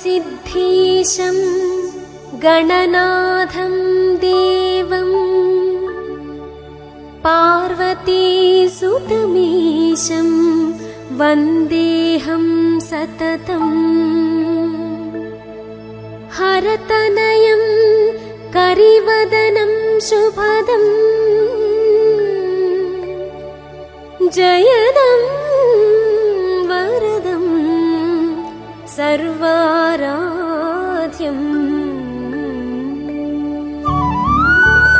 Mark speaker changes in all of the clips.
Speaker 1: सिद्धीशं गणनाथं देवम् पार्वतीसुतमीशं वन्देऽहं सततम् हरतनयं करिवदनं शुभदम् जयदं वरदं सर्वाराध्यम्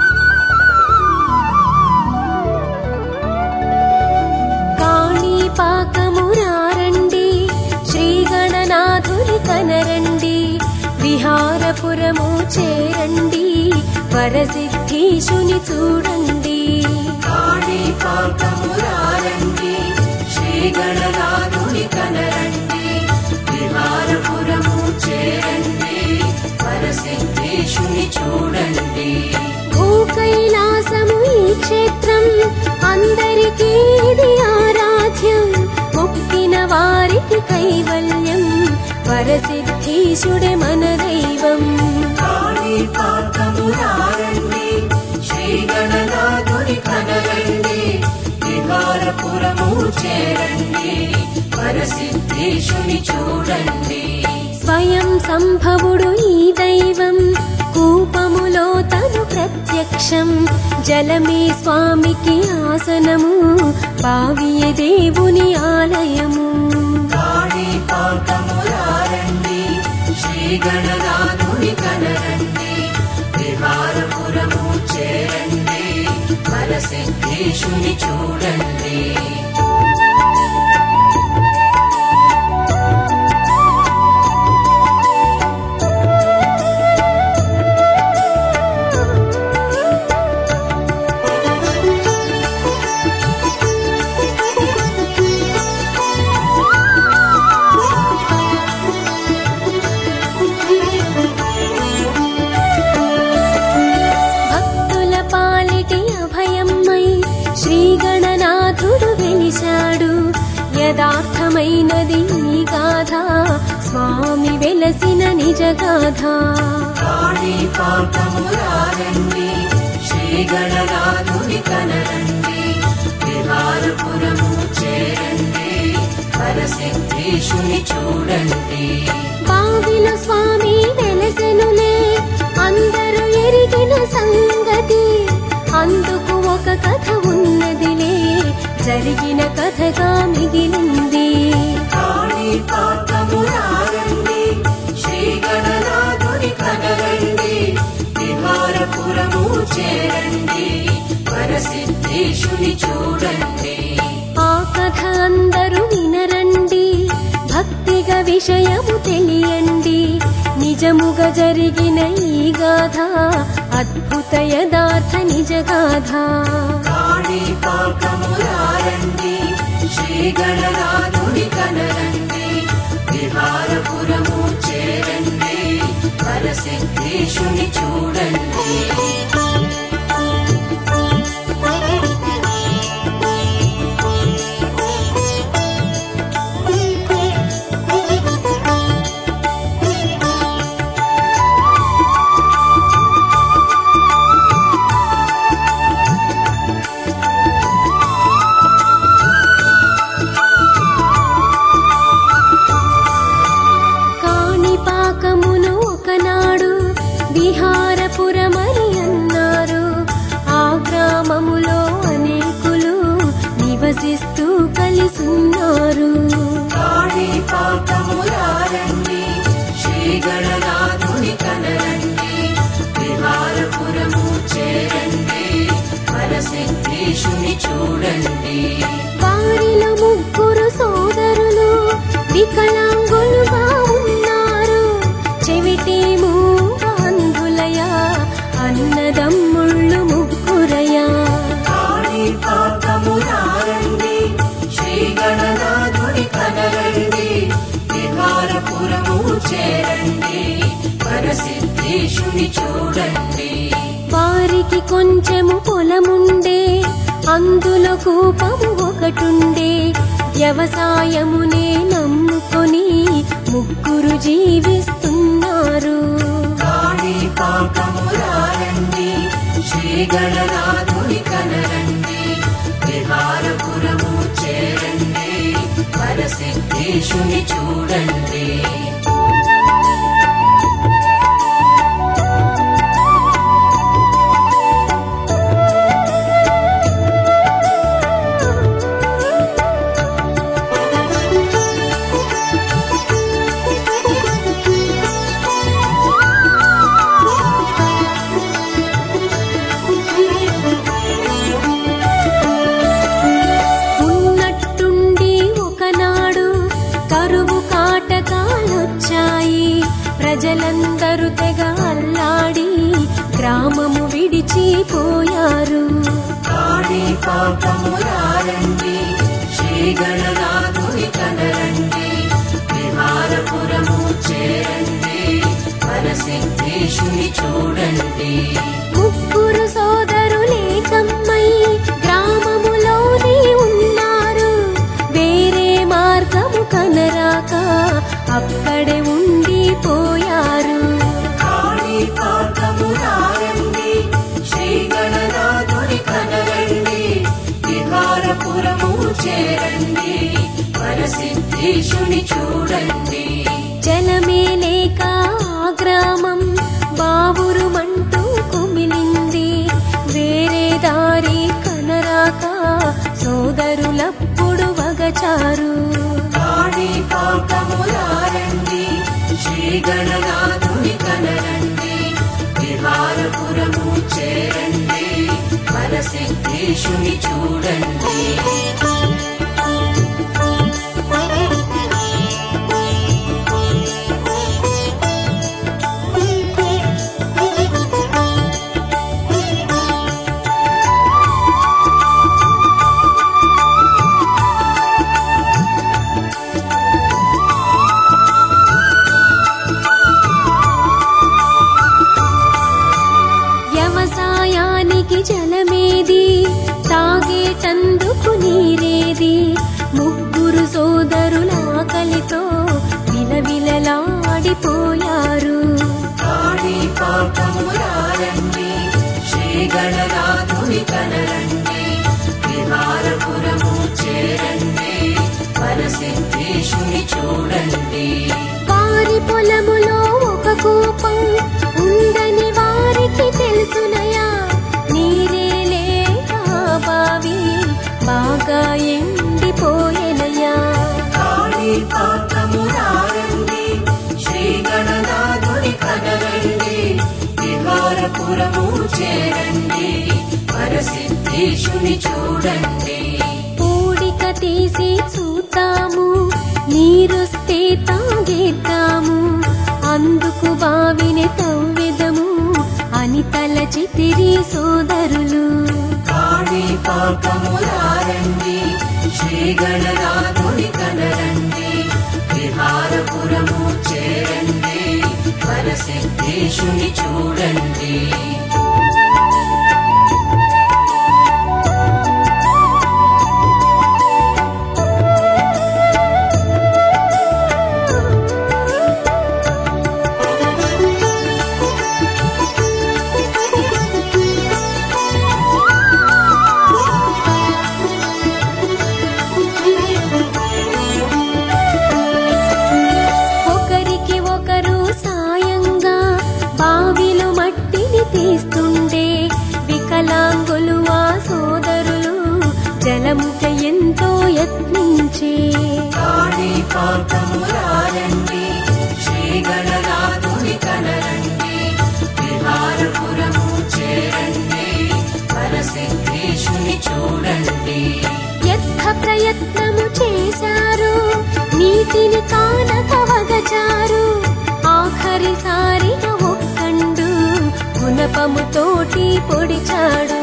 Speaker 1: కాణీపాకమురారండి శ్రీగణనాథుని కనరండి విహారపురము చేరండి వరసిద్ధీశుని చూడండి
Speaker 2: కాణిపాకమురారండి శ్రీగణనాథుని కనరండి విహారపురము చేరండి పరసిద్ధేశుని చూడండి
Speaker 1: భూకైలాసము ఈ క్షేత్రం అందరికీ ఇది ఆరాధ్యం మొక్కిన వారికి కైవల్యం వరసిద్ధీశుడే మన దైవం
Speaker 2: కాణిపాకమురారండి శ్రీగణనాథుని కనరండి విహారపురము చేరండి పరసిద్ధేశుని చూడండి
Speaker 1: స్వయం సంభవుడు ఈ దైవం కూపములో తను ప్రత్యక్షం జలమే స్వామికి ఆసనము బావియే దేవుని ఆలయము
Speaker 2: కాణిపాకమురారండి శ్రీగణనాథుని కనరండి విహారపురము చేరండి పరసిద్ధేశుని చూడండి
Speaker 1: భక్తుల పాలిటి అభయమ్మై శ్రీగణనాథుడు వెలిశాడు యథార్థమైనది ఈ గాథ స్వామి వెలసిన నిజ గాథ
Speaker 2: కాణిపాకమురారండి శ్రీగణనాథుని కనరండి విహారపురము చేరండి పరసిద్ధేశుని చూడండి
Speaker 1: బావిల స్వామి వెలసెనులే అందరూ ఎరిగిన సంగతి అందుకు ఒక కథ ఉన్నదిలే జరిగిన కథగా మిగిలింది
Speaker 2: కాణిపాకమురారండి శ్రీగణనాథుని కనరండి విహారపురము చేరండి పరసిద్ధేశుని చూడండి
Speaker 1: ఆ కథ అందరూ వినరండి భక్తిగా విషయము తెలియండి నిజముగా జరిగిన ఈ గాథ అద్భుత యథార్థ నిజ గాథ
Speaker 2: కాణిపాకమురారండి శ్రీగణనాథుని కనరండి విహారపురము చేరండి పరసిద్ధేశుని చూడండి
Speaker 1: కాణిపాకమును ఒకనాడు విహారపురమని అన్నారు ఆ గ్రామములో అనేకులు నివసిస్తూ కలిసున్నారు
Speaker 2: కాణిపాకమురారండి శ్రీగణనాథుని కనరండి విహారపురము చేరండి పరసిద్ధేశుని చూడండి
Speaker 1: వారిలో ముగ్గురు సోదరులు వికలాంగులుగా ఉన్నారు చెవిటి మూగంధులయా అన్నదమ్ముళ్ళు ముగ్గురయా
Speaker 2: కాణిపాకమురారండి శ్రీగణనాథుని కనరండి విహారపురము చేరండి పరసిద్ధేశుని చూడండి
Speaker 1: వారికి కొంచెము పొలముండే అందులో కూపము ఒకటుండే వ్యవసాయమునే నమ్ముకొని ముగ్గురు జీవిస్తున్నారు
Speaker 2: కాణిపాకమురారండి శ్రీ గణనాథుని కనరండి విహారపురము చేరండి పరసిద్ధేశుని చూడండి
Speaker 1: ఉన్నట్టుండి ఒకనాడు కరువు కాటకాలొచ్చాయి ప్రజలందరూ తెగ అల్లాడి గ్రామము విడిచిపోయారు
Speaker 2: కాణిపాకమురారండి శ్రీ గణనాథుని కనరండి విహారపురము చేరండి పరసిద్ధేశుని చూడండి
Speaker 1: ముగ్గురు సోదరులే కమ్మై గ్రామములోనే ఉన్నారు వేరే మార్గము కనరాక అక్కడే ఉండిపోయారు
Speaker 2: కాణిపాకమురారండి శ్రీ గణనాథుని కనరండి విహారపురము చేరండి పరసిద్ధేశుని చూడండి
Speaker 1: జలమే లేక ఆ గ్రామం బావురుమంటూ కుమిలింది వేరే దారి కనరాక సోదరులప్పుడు వగచారు
Speaker 2: కాణిపాకమురారండి శ్రీ గణనాథుని కనరండి విహారపురము చేరండి పరసిద్ధేశుని చూడండి
Speaker 1: వ్యవసాయానికి జలమేది తాగేటందుకు నీరేది ముగ్గురు సోదరుల ఆకలితో విలవిలలాడిపోయారు
Speaker 2: కాణిపాకమురారండి శ్రీ గణనాథుని కనరండి విహారపురము చేరండి పరసిద్ధేశుని చూడండి
Speaker 1: వారి పొలములో ఒక కూపం ఉందని వారికి తెలుసునయా నీరే లేక ఆ బావి బాగా ఎండిపోయెనయా
Speaker 2: కాణిపాకమురారండి శ్రీ గణనాథుని కనరండి విహారపురము చేరండి పరసిద్ధేశుని చూడండి
Speaker 1: పూడిక తీసి చూద్దాము నీరొస్తే తాగేద్దాము అందుకు బావిని తవ్వెదము అని తలచితిరి సోదరులు
Speaker 2: కాణిపాకమురారండి శ్రీ గణనాథుని కనరండి విహారపురము చేరండి పరసిద్ధేశుని చూడండి
Speaker 1: ఒకరికి ఒకరు సాయంగా బావిలో మట్టిని తీస్తుండే వికలాంగులు ఆ సోదరులు జలముక ఎంతో యత్నించే
Speaker 2: కాణిపాకమురారండి శ్రీ గణనాథుని కనరండి విహారపురము చేరండి పరసిద్ధేశుని చూడండి
Speaker 1: యత్న ప్రయత్నము చేశారు నీటిని కానక వగచారు ఆఖరిసారిగా ఒక్కండు గుణపముతోటి పొడిచాడు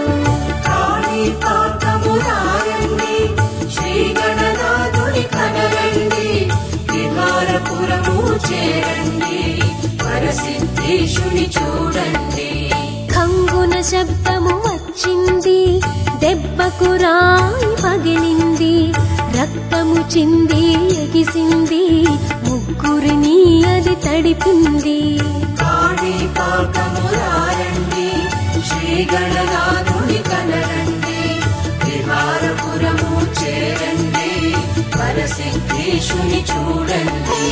Speaker 2: కాణిపాకమురారండి శ్రీ గణనాథుని కనరండి విహారపురము చేరండి పరసిద్ధేశుని చూడండి
Speaker 1: ఖంగున శబ్దము వచ్చింది దెబ్బకు రాయి పగిలింది రక్తము చింది ఎగిసింది ముగ్గురిని అది తడిపింది
Speaker 2: కాణిపాకమురారండి శ్రీ గణనాథుని కనరండి విహారపురము చేరండి పరసిద్ధేశుని చూడండి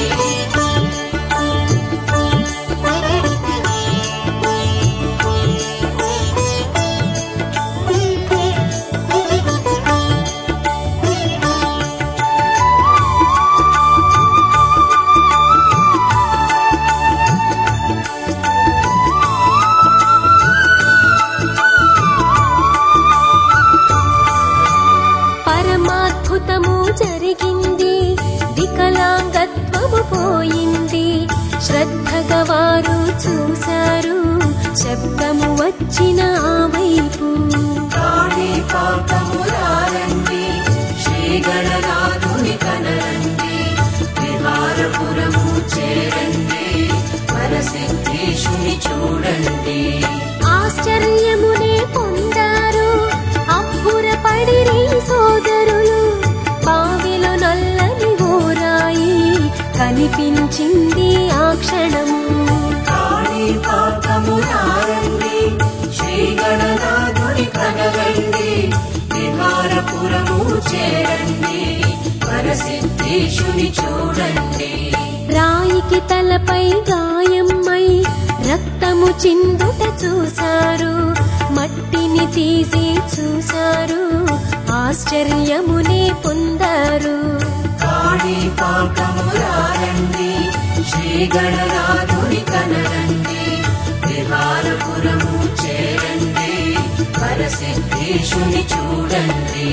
Speaker 1: పరమాద్భుతము జరిగింది వికలాంగత్వము పోయింది శ్రద్ధగా వారు చూశారు శబ్దము వచ్చిన ఆ వైపు
Speaker 2: కాణిపాకమురారండి శ్రీ గణనాథుని కనరండి విహారపురము చేరండి పరసిద్ధేశుని చూడండి
Speaker 1: ఆశ్చర్యమునే పొందారు అబ్బురపడిరి సోదరులు బావిలో నల్లని ఓరాయి కనిపించింది ఆ క్షణము
Speaker 2: కాణిపాకమురారండి శ్రీ గణనాథుని కనరండి విహారపురము చేరండి పరసిద్ధేశుని చూడండి
Speaker 1: రాయికి తలపై గాయమ్మై రక్తము చిందుట చూశారు మట్టిని తీసి చూశారు ఆశ్చర్యమునే పొందారు
Speaker 2: కాణిపాకమురారండి శ్రీ గణనాథుని కనరండి విహారపురము చేరండి పరసిద్ధేశుని చూడండి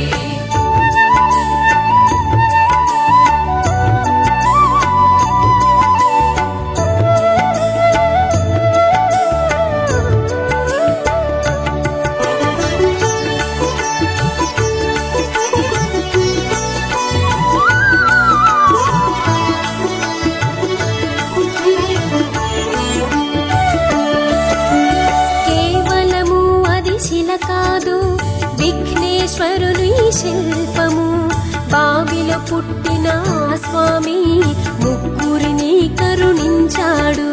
Speaker 1: కేవలము అది శిల కాదు విఘ్నేశ్వరుని శిల్పము బావిలో పుట్టిన ఆ స్వామి ముగ్గురిని కరుణించాడు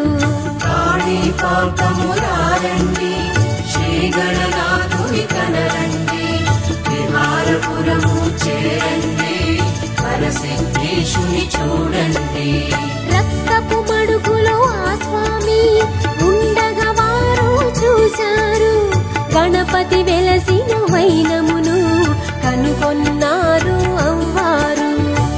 Speaker 2: కాణిపాకమురారండి శ్రీ గణనాథుని కనరండి విహారపురము చేరండి పరసిద్ధేశుని చూడండి
Speaker 1: రక్తపు మడుగులో ఆ స్వామి ఉండగా వారు చూశారు గణపతి వెలసిన వైనమును కనుగొన్నారు అవ్వారు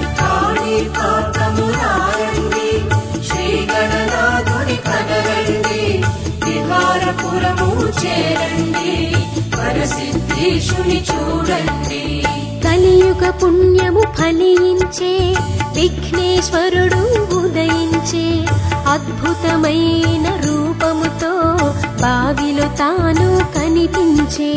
Speaker 2: కాణిపాకమురారండి శ్రీ గణనాథుని కనరండి విహారపురము చేరండి పరసిద్ధేశుని చూడండి
Speaker 1: కలియుగ పుణ్యము ఫలించే విఘ్నేశ్వరుడు ఉదయించే అద్భుతమైన రూపముతో బావిలో తాను కనిపించే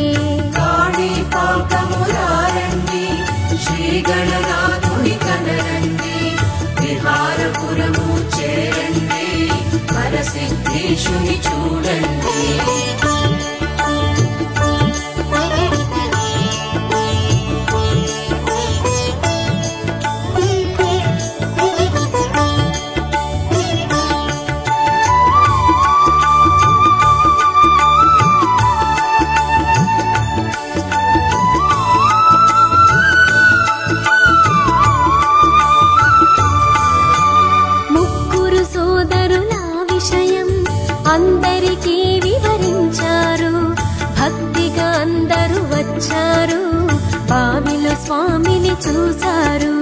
Speaker 2: కాణిపాకమురారండి శ్రీ గణనాథుని కనరండి విహారపురము చేరండి పరసిద్ధేశుని చూడండి
Speaker 1: ముగ్గురు సోదరుల విషయం అందరికీ వివరించారు భక్తిగా అందరూ వచ్చారు బావిలో స్వామిని చూశారు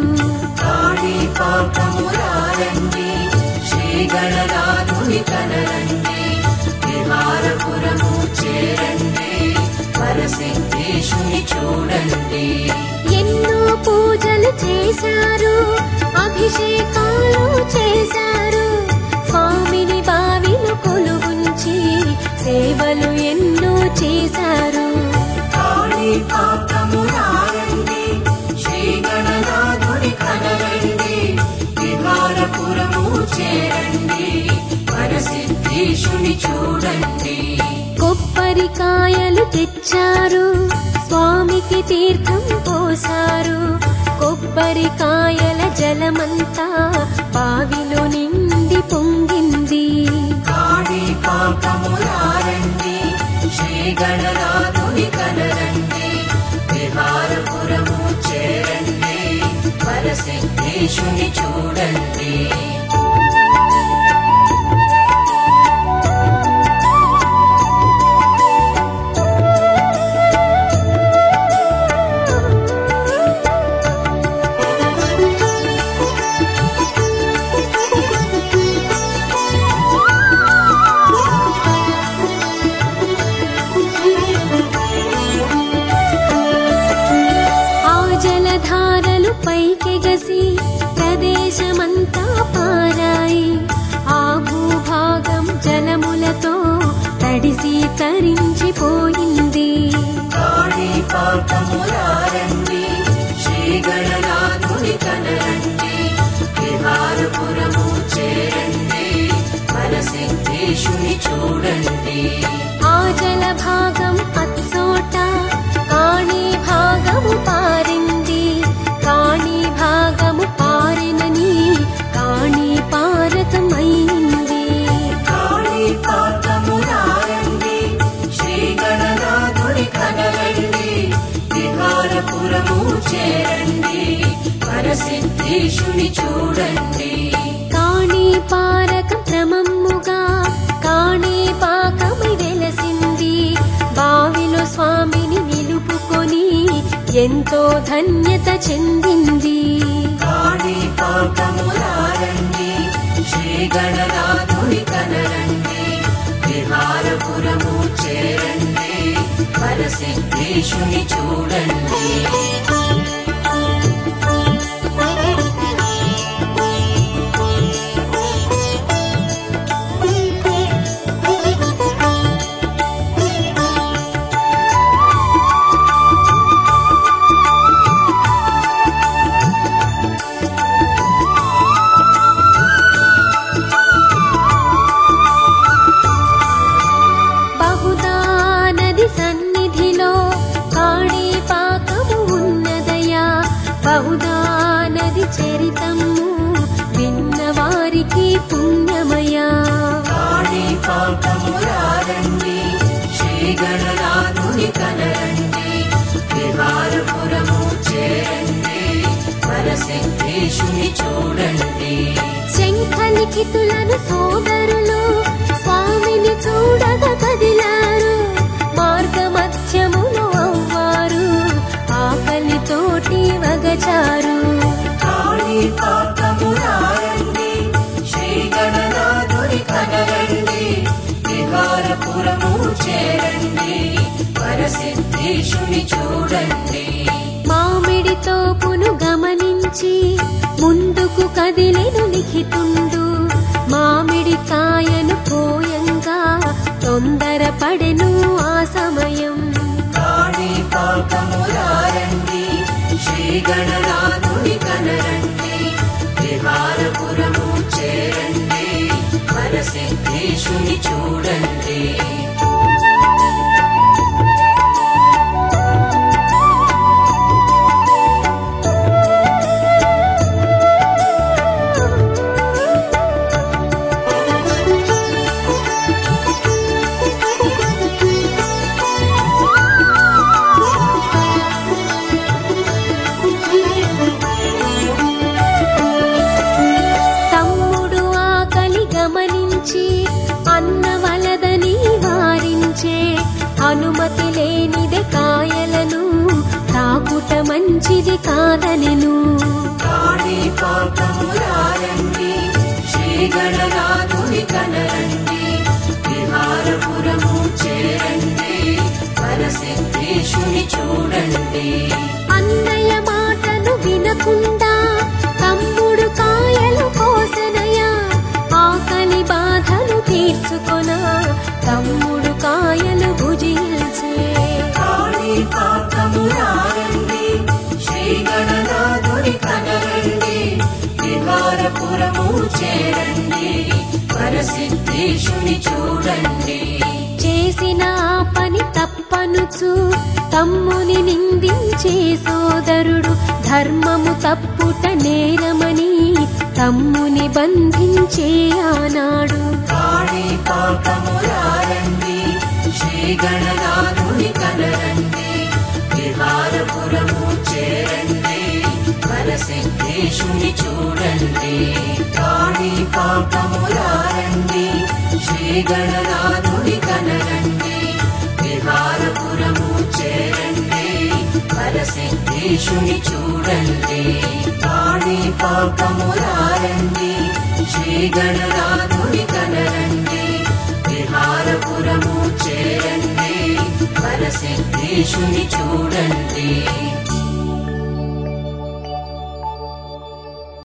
Speaker 2: కాణిపాకమురారండి శ్రీ గణనాథుని కనరండి విహారపురము చేరండి పరసిద్ధేశుని చూడండి
Speaker 1: ఎన్నో పూజలు చేశారు అభిషేకాలు చేశారు స్వామిని బావిలో కొలుగుంచి సేవలు ఎన్నో చేశారు
Speaker 2: కాణిపాకమురారండి శ్రీ గణనాథుని కనరండి విహారపురము చేరండి పరసిద్ధేశుని చూడండి
Speaker 1: కొబ్బరికాయలు తెచ్చారు స్వామికి తీర్థం పోసారు కొబ్బరికాయల జలమంతా బావిలోని
Speaker 2: గణనాథుని కనరండి విహారపురము చేరండి వరసిద్ధేశుని చూడండి
Speaker 1: ఆ జలధారలు పైకెగసి ప్రదేశమంతా పారాయి ఆ భూభాగం జలములతో తడిసి తరించిపోయింది
Speaker 2: కాణిపాకములారండి శ్రీ గణనాథుని కనరండి విహారపురము చేరండి వరసిద్ధేశుని చూడండి
Speaker 1: ఆ జలభాగం అచ్చోట కాణీ భాగము పారింది కాణీ భాగము పారినని కాణీ పారకమైంది
Speaker 2: కాణిపాకములారండి శ్రీ గణనాథుని కనరండి విహారపురము చేరండి వరసిద్ధేశుని చూడండి
Speaker 1: కాణీ పారక క్రమముగా కాణీ పాకమై వెలసింది బావిలో స్వామిని నిలుపుకొని ఎంతో ధన్యత చెందింది
Speaker 2: కాణిపాకములారండి శ్రీ గణనాథుని కనరండి విహారపురము చేరండి వరసిద్ధేశుని చూడండి
Speaker 1: బహుదా నది సన్నిధిలో కాణీ పాకము ఉన్నదయా బహుదా నది చరితము విన్నవారికి పుణ్యమయా
Speaker 2: కాణిపాకములారండి శ్రీ గణనాథుని కనరండి విహారపురము చేరండి వరసిద్ధేశుని చూడండి
Speaker 1: శంఖలిఖితులను సోదరులు స్వామిని చూడగ కదిలారు మార్గమధ్యములో అవ్వారు ఆకలితోటి వగచారు
Speaker 2: కాణిపాకములారండి శ్రీ గణనాథుని కనరండి విహారపురము చేరండి వరసిద్ధేశుని చూడండి
Speaker 1: మామిడి తోపును గమనించి ముందుకు కదిలెను లిఖితుండు మామిడి కాయను పోయంగా తొందరపడెను ఆ సమయం
Speaker 2: కాణిపాకములారండి శ్రీ గణనాథుని కనరండి విహారపురము చేరండి వరసిద్ధేశుని చూడండి
Speaker 1: తమ్ముడు ఆకలి గమనించి అన్నవలదని వారించే అనుమతి లేనిదే కాయలను తాకుట మంచిది కాదనెను
Speaker 2: కాణిపాకములారండి శ్రీ గణనాథుని కనరండి విహారపురము చేరండి వరసిద్ధేశుని చూడండి
Speaker 1: అన్నయ్య మాటను వినకుండా తమ్ముడు కాయలు కోసనయా ఆకలి బాధను తీర్చుకొన తమ్ముడు కాయలు భుజించే
Speaker 2: కాణిపాకములారండి శ్రీ గణనాథుని కనరండి విహారపురము చేరండి వరసిద్ధేశుని చూడండి
Speaker 1: చేసిన ఆ పని తప్పనుచు తమ్ముని నిందించే సోదరుడు ధర్మము తప్పుట నేరమని తమ్ముని బంధించే ఆనాడు
Speaker 2: కాణిపాకములారండి శ్రీ గణనాథుని కనరండి విహారపురము చేరండి వరసిద్ధేశుని చూడండి కాణి పాకములారండి శ్రీ గణనాథుని కనరండి విహారపురము చేరండి వరసిద్ధేశుని చూడండి కాణి పాకములారండి శ్రీ గణనాథుని కనరండి విహారపురము చేరండి వరసిద్ధేశుని చూడండి